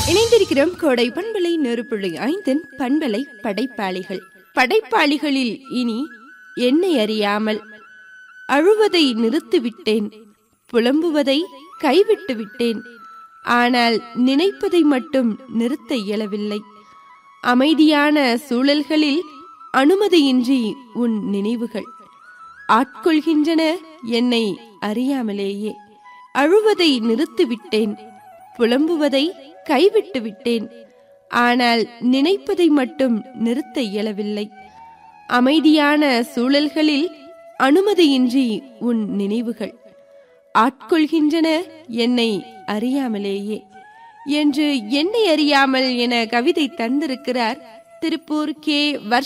இணைந்திருக்கிறோம் கோடை பண்பலை நெருப்புள்ளி ஐந்தின் பண்பலை படைப்பாளிகள் படைப்பாளிகளில் இனி என்னை அறியாமல் அழுவதை நிறுத்திவிட்டேன் புலம்புவதை கைவிட்டு விட்டேன் ஆனால் நினைப்பதை மட்டும் நிறுத்த இயலவில்லை அமைதியான சூழல்களில் அனுமதியின்றி உன் நினைவுகள் ஆட்கொள்கின்றன என்னை அறியாமலேயே அழுவதை நிறுத்திவிட்டேன் புலம்புவதை கைவிட்டு விட்டேன் ஆனால் நினைப்பதை மட்டும் நிறுத்த இயலவில்லை அமைதியான சூழல்களில் அனுமதியின்றி உன் நினைவுகள் ஆட்கொள்கின்றன என்னை அறியாமலேயே என்று என்னை அறியாமல் என கவிதை தந்திருக்கிறார் திருப்பூர் கே